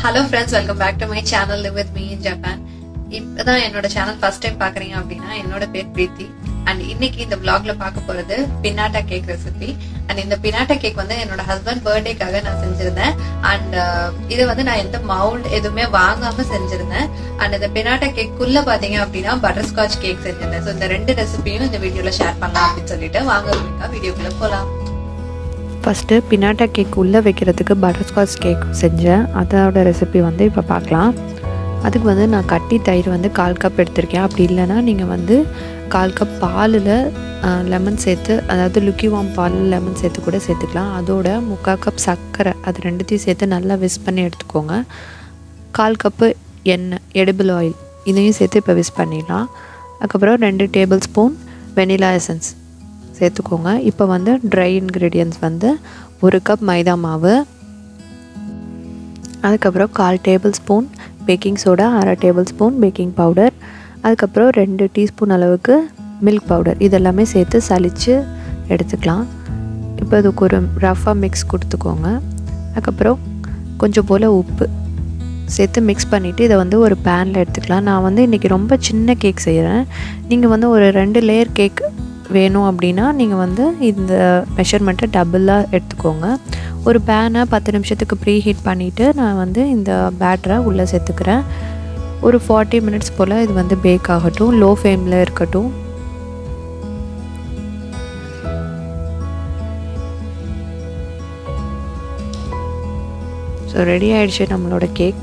hello friends welcome back to my channel live with me in Japan இப்பதான் என்னோட channel first time பாக்குறீங்க அப்படின்னா என்னோட பேர் பிரீத்தி அண்ட் இன்னைக்கு இந்த vlogல பார்க்க போறது பினாட்டா கேக் ரெசிபி அண்ட் இந்த பினாட்டா கேக் வந்து என்னோட ஹஸ்பண்ட் பர்த்டேக்காக நான் செஞ்சிருந்தேன் அண்ட் இது வந்து நான் எந்த மவுண்ட் எதுவுமே வாங்காம செஞ்சிருந்தேன் அண்ட் இந்த பினாட்டா கேக் குள்ள பாத்தீங்க அப்படின்னா பட்டர் ஸ்காட்ச் கேக் செஞ்சிருந்தேன் ஸோ இந்த ரெண்டு ரெசிபியும் இந்த வீடியோல ஷேர் பண்ணலாம் அப்படின்னு சொல்லிட்டு வாங்க வீடியோக்குள்ள போலாம் ஃபஸ்ட்டு பினாட்டா கேக் உள்ளே வைக்கிறதுக்கு பட்டர்ஸ்காட்ச் கேக் செஞ்சேன் அதோட ரெசிபி வந்து இப்போ பார்க்கலாம் அதுக்கு வந்து நான் கட்டி தயிர் வந்து கால் கப் எடுத்திருக்கேன் அப்படி இல்லைன்னா நீங்கள் வந்து கால் கப் பாலில் லெமன் சேர்த்து அதாவது லுக்கிவாம் பாலில் லெமன் சேர்த்து கூட சேர்த்துக்கலாம் அதோட முக்கால் கப் சர்க்கரை அது ரெண்டுத்தையும் சேர்த்து நல்லா விஸ் பண்ணி எடுத்துக்கோங்க கால் கப்பு எண்ணெய் எடிபிள் ஆயில் இதையும் சேர்த்து இப்போ விஸ் பண்ணிடலாம் அதுக்கப்புறம் ரெண்டு டேபிள் ஸ்பூன் வெனிலா எசன்ஸ் சேர்த்துக்கோங்க இப்போ வந்து ட்ரை இன்க்ரீடியன்ஸ் வந்து ஒரு கப் மைதா மாவு அதுக்கப்புறம் கால் டேபிள் ஸ்பூன் பேக்கிங் சோடா அரை டேபிள் ஸ்பூன் பேக்கிங் பவுடர் அதுக்கப்புறம் ரெண்டு டீஸ்பூன் அளவுக்கு மில்க் பவுடர் இதெல்லாமே சேர்த்து சலித்து எடுத்துக்கலாம் இப்போ இதுக்கு ஒரு ரஃபாக மிக்ஸ் கொடுத்துக்கோங்க அதுக்கப்புறம் கொஞ்சம் போல் உப்பு சேர்த்து மிக்ஸ் பண்ணிவிட்டு இதை வந்து ஒரு பேனில் எடுத்துக்கலாம் நான் வந்து இன்றைக்கி ரொம்ப சின்ன கேக் செய்கிறேன் நீங்கள் வந்து ஒரு ரெண்டு லேயர் கேக் வேணும் அப்படின்னா நீங்கள் வந்து இந்த மெஷர்மெண்ட்டை டபுளாக எடுத்துக்கோங்க ஒரு பேனை பத்து நிமிஷத்துக்கு ப்ரீ ஹீட் பண்ணிவிட்டு நான் வந்து இந்த பேட்டரை உள்ளே சேர்த்துக்கிறேன் ஒரு ஃபார்ட்டி மினிட்ஸ் போல் இது வந்து பேக் ஆகட்டும் லோ ஃப்ளேமில் இருக்கட்டும் ஸோ ரெடி ஆயிடுச்சு நம்மளோட கேக்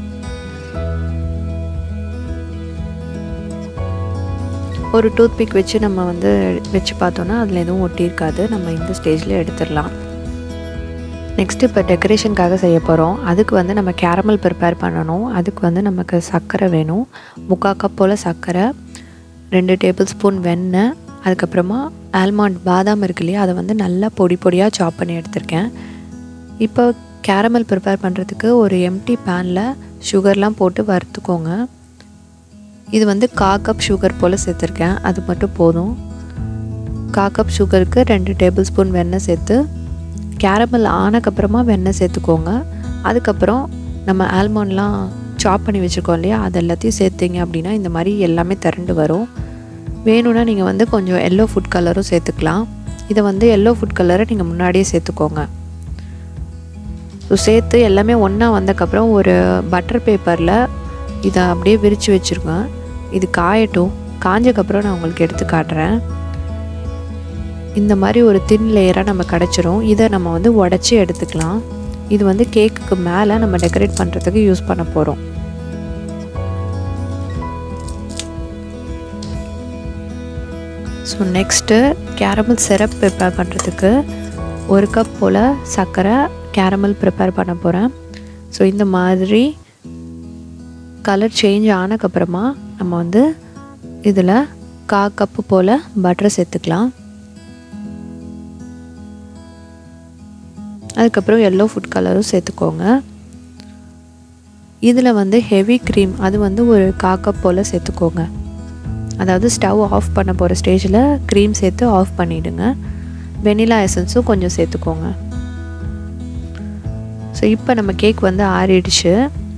ஒரு டூத் பிக் வச்சு நம்ம வந்து வச்சு பார்த்தோன்னா அதில் எதுவும் ஒட்டியிருக்காது நம்ம இந்த ஸ்டேஜில் எடுத்துடலாம் நெக்ஸ்ட்டு இப்போ டெக்கரேஷனுக்காக செய்ய போகிறோம் அதுக்கு வந்து நம்ம கேரமல் ப்ரிப்பேர் பண்ணணும் அதுக்கு வந்து நமக்கு சர்க்கரை வேணும் முக்கால் கப் போல் சர்க்கரை ரெண்டு டேபிள் ஸ்பூன் வெண்ணெய் அதுக்கப்புறமா ஆல்மண்ட் பாதாம் இருக்கு இல்லையா அதை வந்து நல்லா பொடி பொடியாக சாப் பண்ணி எடுத்திருக்கேன் இப்போ கேரமல் ப்ரிப்பேர் பண்ணுறதுக்கு ஒரு எம்டி பேனில் சுகர்லாம் போட்டு வறுத்துக்கோங்க இது வந்து கா கப் சுகர் போல் சேர்த்துருக்கேன் அது மட்டும் போதும் கா கப் சுகருக்கு ரெண்டு டேபிள் ஸ்பூன் வெண்ணெய் சேர்த்து கேரமல் ஆனக்கப்புறமா வெண்ணெய் சேர்த்துக்கோங்க அதுக்கப்புறம் நம்ம ஆல்மண்ட்லாம் சாப் பண்ணி வச்சுருக்கோம் இல்லையா அது எல்லாத்தையும் சேர்த்திங்க அப்படின்னா இந்த மாதிரி எல்லாமே திரண்டு வரும் வேணும்னா நீங்கள் வந்து கொஞ்சம் எல்லோ ஃபுட் கலரும் சேர்த்துக்கலாம் இதை வந்து எல்லோ ஃபுட் கலரை நீங்கள் முன்னாடியே சேர்த்துக்கோங்க ஸோ சேர்த்து எல்லாமே ஒன்றா வந்தக்கப்புறம் ஒரு பட்டர் பேப்பரில் இதை அப்படியே விரித்து வச்சுருக்கேன் இது காயட்டும் காஞ்சக்கப்புறம் நான் உங்களுக்கு எடுத்து காட்டுறேன் இந்த மாதிரி ஒரு தின் லேயராக நம்ம கிடச்சிரும் இதை நம்ம வந்து உடச்சி எடுத்துக்கலாம் இது வந்து கேக்குக்கு மேலே நம்ம டெக்கரேட் பண்ணுறதுக்கு யூஸ் பண்ண போகிறோம் so next caramel syrup prepare பண்ணுறதுக்கு ஒரு கப் போல் சர்க்கரை கேரமல் ப்ரிப்பேர் பண்ண போகிறேன் ஸோ இந்த மாதிரி கலர் சேஞ்ச் ஆனதுக்கப்புறமா நம்ம வந்து இதில் கா கப்பு போல் பட்டரை சேர்த்துக்கலாம் அதுக்கப்புறம் எல்லோ ஃபுட் கலரும் சேர்த்துக்கோங்க இதில் வந்து ஹெவி க்ரீம் அது வந்து ஒரு கா கப் போல் சேர்த்துக்கோங்க அதாவது ஸ்டவ் ஆஃப் பண்ண போகிற ஸ்டேஜில் க்ரீம் சேர்த்து ஆஃப் பண்ணிவிடுங்க வெனிலா எசன்ஸும் கொஞ்சம் சேர்த்துக்கோங்க ஸோ இப்போ நம்ம கேக் வந்து ஆறிடுச்சு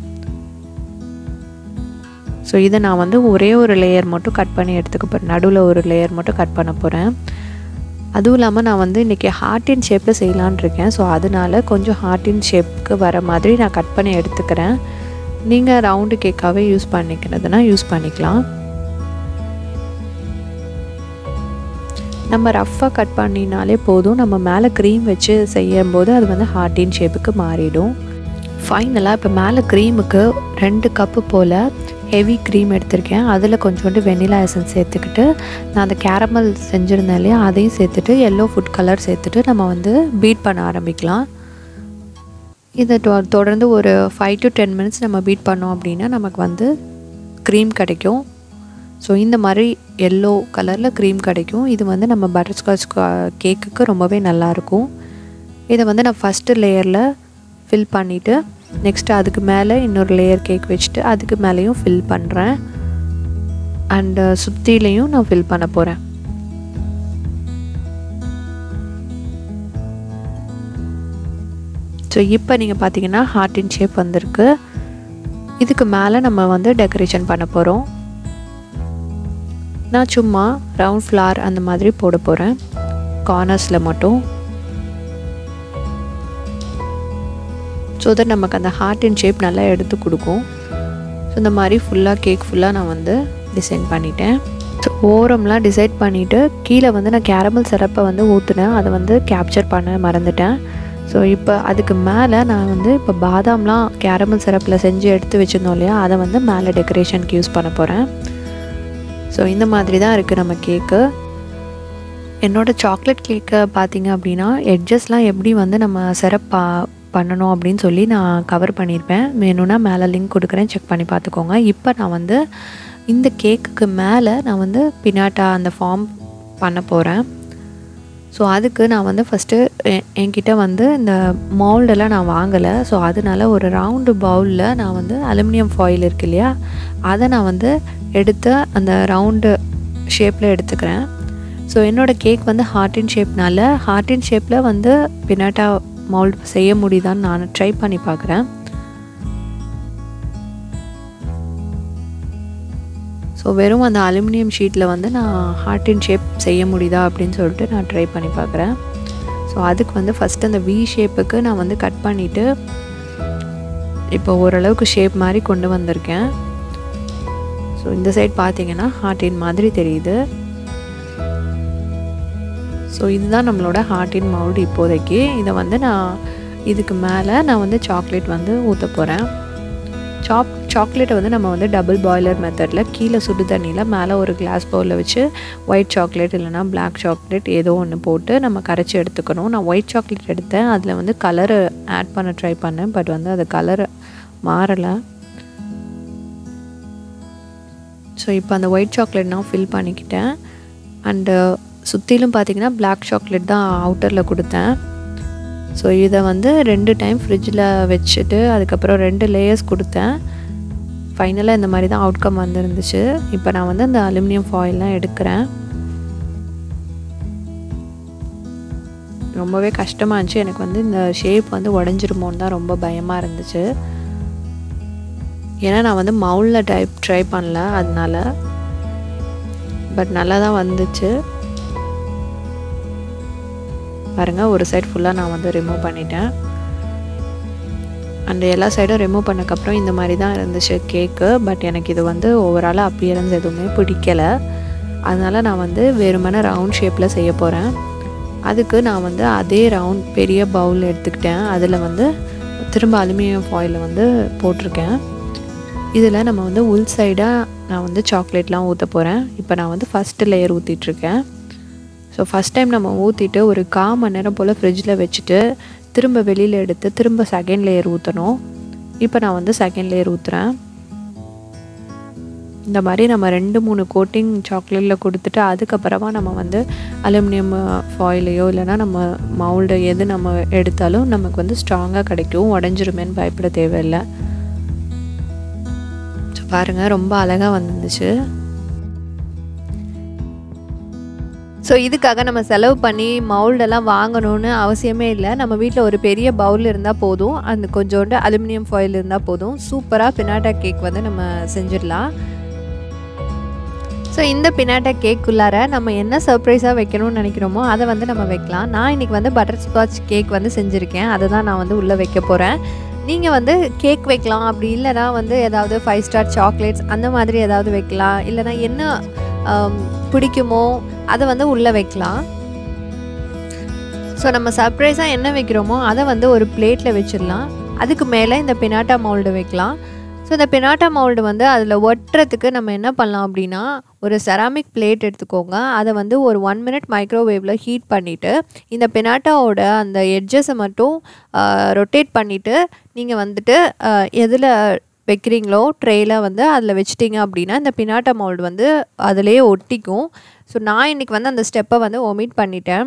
ஸோ இதை நான் வந்து ஒரே ஒரு லேயர் மட்டும் கட் பண்ணி எடுத்துக்க போகிறேன் நடுவில் ஒரு லேயர் மட்டும் கட் பண்ண போகிறேன் அதுவும் இல்லாமல் நான் வந்து இன்றைக்கி ஹார்ட்டின் ஷேப்பில் செய்யலான் இருக்கேன் ஸோ அதனால கொஞ்சம் ஹார்ட்டின் ஷேப்புக்கு வர மாதிரி நான் கட் பண்ணி எடுத்துக்கிறேன் நீங்கள் ரவுண்டு கேக்காகவே யூஸ் பண்ணிக்கிறதுனா யூஸ் பண்ணிக்கலாம் நம்ம ரஃப்பாக கட் பண்ணினாலே போதும் நம்ம மேலே க்ரீம் வச்சு செய்யும் போது அது வந்து ஹார்ட்டின் ஷேப்புக்கு மாறிடும் ஃபைனலாக இப்போ மேலே க்ரீமுக்கு ரெண்டு கப்பு போல் ஹெவி க்ரீம் எடுத்திருக்கேன் அதில் கொஞ்சோண்டு வெனிலா எசன்ஸ் சேர்த்துக்கிட்டு நான் அந்த கேரமல் செஞ்சுருந்தேன் இல்லையா அதையும் சேர்த்துட்டு எல்லோ ஃபுட் கலர் சேர்த்துட்டு நம்ம வந்து பீட் பண்ண ஆரம்பிக்கலாம் இதை தொ- தொடர்ந்து ஒரு ஃபைவ் டு டென் மினிட்ஸ் நம்ம பீட் பண்ணோம் அப்படின்னா நமக்கு வந்து க்ரீம் கிடைக்கும் ஸோ இந்த மாதிரி எல்லோ கலரில் க்ரீம் கிடைக்கும் இது வந்து நம்ம பட்டர்ஸ்காட்ச் கேக்குக்கு ரொம்பவே நல்லாயிருக்கும் இதை வந்து நான் ஃபஸ்ட்டு லேயரில் ஃபில் பண்ணிவிட்டு நெக்ஸ்ட்டு அதுக்கு மேலே இன்னொரு லேயர் கேக் வச்சுட்டு அதுக்கு மேலேயும் ஃபில் பண்ணுறேன் அண்டு சுற்றிலையும் நான் ஃபில் பண்ண போகிறேன் ஸோ இப்போ நீங்கள் பார்த்தீங்கன்னா ஹார்ட் இன் ஷேப் வந்திருக்கு இதுக்கு மேலே நம்ம வந்து டெக்கரேஷன் பண்ண போகிறோம் நான் சும்மா ரவுண்ட் ஃப்ளார் அந்த மாதிரி போட போகிறேன் கார்னர்ஸில் மட்டும் ஸோ தட் நமக்கு அந்த ஹார்ட் அண்ட் ஷேப் நல்லா எடுத்து கொடுக்கும் ஸோ இந்த மாதிரி ஃபுல்லாக கேக் ஃபுல்லாக நான் வந்து டிசைன் பண்ணிட்டேன் ஸோ ஓரம்லாம் டிசைட் பண்ணிவிட்டு கீழே வந்து நான் கேரமல் சிரப்பை வந்து ஊற்றுனேன் அதை வந்து கேப்சர் பண்ண மறந்துட்டேன் ஸோ இப்போ அதுக்கு மேலே நான் வந்து இப்போ பாதாம்லாம் கேரமல் சிரப்பில் செஞ்சு எடுத்து வச்சுருந்தோம் இல்லையா அதை வந்து மேலே டெக்கரேஷனுக்கு யூஸ் பண்ண போகிறேன் ஸோ இந்த மாதிரி தான் இருக்குது நம்ம கேக்கு என்னோடய சாக்லேட் கேக்கை பார்த்தீங்க அப்படின்னா எட்ஜஸ்லாம் எப்படி வந்து நம்ம சிரப் பா பண்ணணும் அப்படின்னு சொல்லி நான் கவர் பண்ணியிருப்பேன் வேணும்னா மேலே லிங்க் கொடுக்குறேன் செக் பண்ணி பார்த்துக்கோங்க இப்போ நான் வந்து இந்த கேக்குக்கு மேலே நான் வந்து பினாட்டா அந்த ஃபார்ம் பண்ண போகிறேன் ஸோ அதுக்கு நான் வந்து ஃபஸ்ட்டு என்கிட்ட வந்து இந்த மவுல்டெல்லாம் நான் வாங்கலை ஸோ அதனால ஒரு ரவுண்டு பவுலில் நான் வந்து அலுமினியம் ஃபாயில் இருக்கு இல்லையா அதை நான் வந்து எடுத்து அந்த ரவுண்டு ஷேப்பில் எடுத்துக்கிறேன் ஸோ என்னோடய கேக் வந்து ஹார்டின் ஷேப்னால ஹார்டின் ஷேப்பில் வந்து பினாட்டா மவுல்ட் செய்ய முடியுதான்னு நான் ட்ரை பண்ணி பார்க்குறேன் ஸோ வெறும் அந்த அலுமினியம் ஷீட்டில் வந்து நான் ஹார்டின் ஷேப் செய்ய முடியுதா அப்படின்னு சொல்லிட்டு நான் ட்ரை பண்ணி பார்க்குறேன் ஸோ அதுக்கு வந்து ஃபஸ்ட்டு அந்த வி ஷேப்புக்கு நான் வந்து கட் பண்ணிவிட்டு இப்போ ஓரளவுக்கு ஷேப் மாதிரி கொண்டு வந்திருக்கேன் ஸோ இந்த சைட் பார்த்தீங்கன்னா ஹார்டின் மாதிரி தெரியுது ஸோ இதுதான் நம்மளோட ஹார்டின் மவுல்டு இப்போதைக்கு இதை வந்து நான் இதுக்கு மேலே நான் வந்து சாக்லேட் வந்து ஊற்ற போகிறேன் சாப் சாக்லேட்டை வந்து நம்ம வந்து டபுள் பாய்லர் மெத்தடில் கீழே சுடு தண்ணியில் மேலே ஒரு கிளாஸ் பவுலில் வச்சு ஒயிட் சாக்லேட் இல்லைனா பிளாக் சாக்லேட் ஏதோ ஒன்று போட்டு நம்ம கரைச்சி எடுத்துக்கணும் நான் ஒயிட் சாக்லேட் எடுத்தேன் அதில் வந்து கலரு ஆட் பண்ண ட்ரை பண்ணேன் பட் வந்து அது கலர் மாறலை ஸோ இப்போ அந்த ஒயிட் சாக்லேட் நான் ஃபில் பண்ணிக்கிட்டேன் அண்டு சுற்றிலும் பார்த்தீங்கன்னா பிளாக் சாக்லேட் தான் அவுட்டரில் கொடுத்தேன் ஸோ இதை வந்து ரெண்டு டைம் ஃப்ரிட்ஜில் வச்சுட்டு அதுக்கப்புறம் ரெண்டு லேயர்ஸ் கொடுத்தேன் ஃபைனலாக இந்த மாதிரி தான் அவுட்கம் வந்துருந்துச்சு இப்போ நான் வந்து அந்த அலுமினியம் ஃபாயில்லாம் எடுக்கிறேன் ரொம்பவே கஷ்டமாக இருந்துச்சு எனக்கு வந்து இந்த ஷேப் வந்து உடஞ்சிருமோன்னு தான் ரொம்ப பயமாக இருந்துச்சு ஏன்னா நான் வந்து மவுலில் டைப் ட்ரை பண்ணல அதனால பட் நல்லா தான் வந்துச்சு பாருங்கள் ஒரு சைட் ஃபுல்லாக நான் வந்து ரிமூவ் பண்ணிட்டேன் அண்ட் எல்லா சைடும் ரிமூவ் பண்ணக்கப்புறம் இந்த மாதிரி தான் இருந்துச்சு கேக்கு பட் எனக்கு இது வந்து ஓவராலாக அப்பியரன்ஸ் எதுவுமே பிடிக்கலை அதனால் நான் வந்து வெறுமனே ரவுண்ட் ஷேப்பில் செய்ய போகிறேன் அதுக்கு நான் வந்து அதே ரவுண்ட் பெரிய பவுல் எடுத்துக்கிட்டேன் அதில் வந்து திரும்ப அலுமினியம் ஃபாயிலில் வந்து போட்டிருக்கேன் இதில் நம்ம வந்து உள் சைடாக நான் வந்து சாக்லேட்லாம் ஊற்ற போகிறேன் இப்போ நான் வந்து ஃபஸ்ட்டு லேயர் ஊற்றிட்டுருக்கேன் ஸோ ஃபஸ்ட் டைம் நம்ம ஊற்றிட்டு ஒரு கால் மணி நேரம் போல் ஃப்ரிட்ஜில் வச்சுட்டு திரும்ப வெளியில் எடுத்து திரும்ப செகண்ட் லேயர் ஊற்றணும் இப்போ நான் வந்து செகண்ட் லேயர் ஊற்றுறேன் இந்த மாதிரி நம்ம ரெண்டு மூணு கோட்டிங் சாக்லேட்டில் கொடுத்துட்டு அதுக்கப்புறமா நம்ம வந்து அலுமினியம் ஃபாயிலையோ இல்லைனா நம்ம மவுல்டு எது நம்ம எடுத்தாலும் நமக்கு வந்து ஸ்ட்ராங்காக கிடைக்கும் உடஞ்சிருமேன்னு பயப்பட தேவையில்லை ஸோ பாருங்கள் ரொம்ப அழகாக வந்துருந்துச்சு ஸோ இதுக்காக நம்ம செலவு பண்ணி மவுல்டெல்லாம் வாங்கணும்னு அவசியமே இல்லை நம்ம வீட்டில் ஒரு பெரிய பவுல் இருந்தால் போதும் அந்த கொஞ்சோண்டு அலுமினியம் ஃபாயில் இருந்தால் போதும் சூப்பராக பினாட்டா கேக் வந்து நம்ம செஞ்சிடலாம் ஸோ இந்த பினாட்டா கேக்குள்ளார நம்ம என்ன சர்ப்ரைஸாக வைக்கணும்னு நினைக்கிறோமோ அதை வந்து நம்ம வைக்கலாம் நான் இன்றைக்கி வந்து பட்டர் ஸ்காட்ச் கேக் வந்து செஞ்சுருக்கேன் அதை தான் நான் வந்து உள்ளே வைக்க போகிறேன் நீங்கள் வந்து கேக் வைக்கலாம் அப்படி இல்லைனா வந்து ஏதாவது ஃபைவ் ஸ்டார் சாக்லேட்ஸ் அந்த மாதிரி ஏதாவது வைக்கலாம் இல்லைனா என்ன பிடிக்குமோ அதை வந்து உள்ளே வைக்கலாம் ஸோ நம்ம சர்ப்ரைஸாக என்ன வைக்கிறோமோ அதை வந்து ஒரு பிளேட்டில் வச்சிடலாம் அதுக்கு மேலே இந்த பினாட்டா மவுல்டு வைக்கலாம் ஸோ இந்த பினாட்டா மவுல்டு வந்து அதில் ஒட்டுறதுக்கு நம்ம என்ன பண்ணலாம் அப்படின்னா ஒரு செராமிக் பிளேட் எடுத்துக்கோங்க அதை வந்து ஒரு ஒன் மினிட் மைக்ரோவேவில் ஹீட் பண்ணிவிட்டு இந்த பினாட்டாவோட அந்த எட்ஜஸை மட்டும் ரொட்டேட் பண்ணிவிட்டு நீங்கள் வந்துட்டு எதில் வைக்கிறீங்களோ ட்ரேயில் வந்து அதில் வச்சிட்டிங்க அப்படின்னா இந்த பினாட்டா மவுல்டு வந்து அதிலேயே ஒட்டிக்கும் ஸோ நான் இன்றைக்கி வந்து அந்த ஸ்டெப்பை வந்து ஒமிட் பண்ணிட்டேன்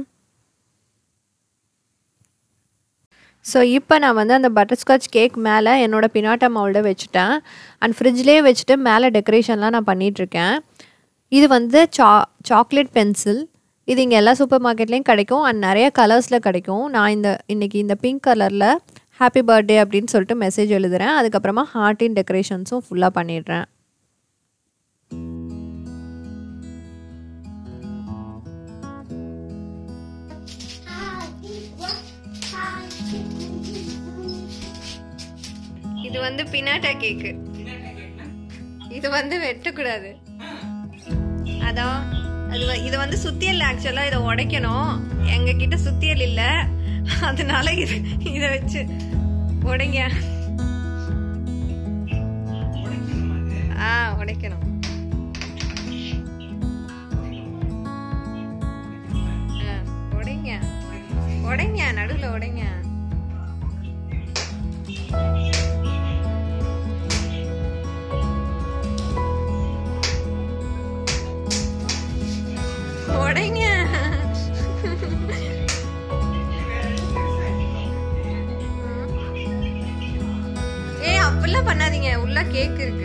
ஸோ இப்போ நான் வந்து அந்த பட்டர்ஸ்காட்ச் கேக் மேலே என்னோடய பினாட்டா மவுல்டை வச்சுட்டேன் அண்ட் ஃப்ரிட்ஜ்லேயே வச்சுட்டு மேலே டெக்கரேஷன்லாம் நான் பண்ணிகிட்ருக்கேன் இது வந்து சா சாக்லேட் பென்சில் இது இங்கே எல்லா சூப்பர் மார்க்கெட்லேயும் கிடைக்கும் அண்ட் நிறைய கலர்ஸில் கிடைக்கும் நான் இந்த இன்றைக்கி இந்த பிங்க் கலரில் ஹாப்பி பர்த்டே அப்படின்னு சொல்லிட்டு மெசேஜ் எழுதுகிறேன் அதுக்கப்புறமா ஹார்ட்டின் டெக்கரேஷன்ஸும் ஃபுல்லாக பண்ணிடுறேன் இது வந்து பினாட்டா கேக்கு இது வந்து வெட்டக்கூடாது அதான் அது வ- இது வந்து சுத்தியல் ஆக்சுவலா இதை உடைக்கணும் எங்க கிட்ட சுத்தியல் இல்ல அதனால இது இத வச்சு உடைங்க ஆ உடைக்கணும் ஆ, உடைங்க உடைங்க நடுவுல உடைங்க உடைங்க ஏய் அப்படிலாம் பண்ணாதீங்க உள்ள கேக் இருக்கு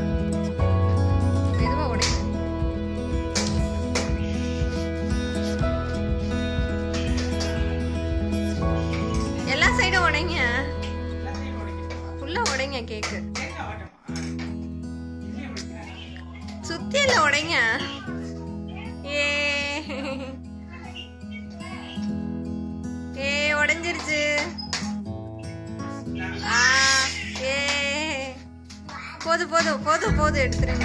மெதுவா உடைங்க எல்லா சைடும் உடைங்க உள்ள உடைங்க கேக்கு சுத்தியல உடைங்க ஏ ஏ உடைஞ்சிருச்சு ஆ, ஏ போதும் போதும் போதும் போதும் எடுத்துருங்க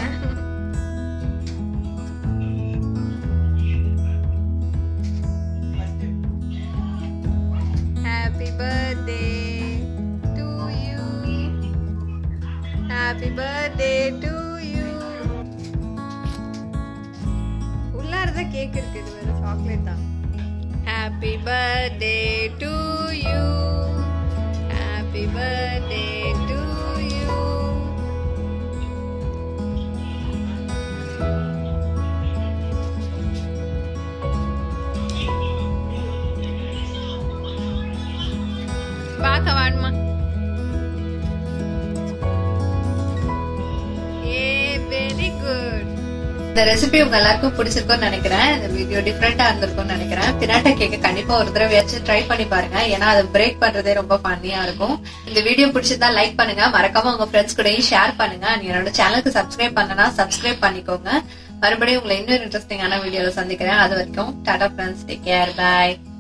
happy birthday to you happy birthday to you உள்ளாரத கேக் இருக்கு இது வேற சாக்லேட் தான் happy birthday to you happy birthday to you பார்க்க வாடுமா ஏ வெரி குட் இந்த ரெசிபி உங்க எல்லாருக்கும் பிடிச்சிருக்கும்னு நினைக்கிறேன் இந்த வீடியோ டிஃப்ரெண்டா இருந்திருக்கும்னு நினைக்கிறேன் பினாட்டா கேக்கு கண்டிப்பா ஒரு தடவையாச்சும் ட்ரை பண்ணி பாருங்க ஏன்னா அதை பிரேக் பண்றதே ரொம்ப ஃபன்னியா இருக்கும் இந்த வீடியோ பிடிச்சிருந்தா லைக் பண்ணுங்க மறக்காம உங்க ஃப்ரெண்ட்ஸ் கூடயும் ஷேர் பண்ணுங்க and என்னோட சேனலுக்கு சப்ஸ்கிரைப் பண்ணனா சப்ஸ்கிரைப் பண்ணிக்கோங்க மறுபடியும் உங்களை இன்னொரு இன்ட்ரெஸ்டிங்கான வீடியோல சந்திக்கிறேன் அது வரைக்கும் tata friends take care by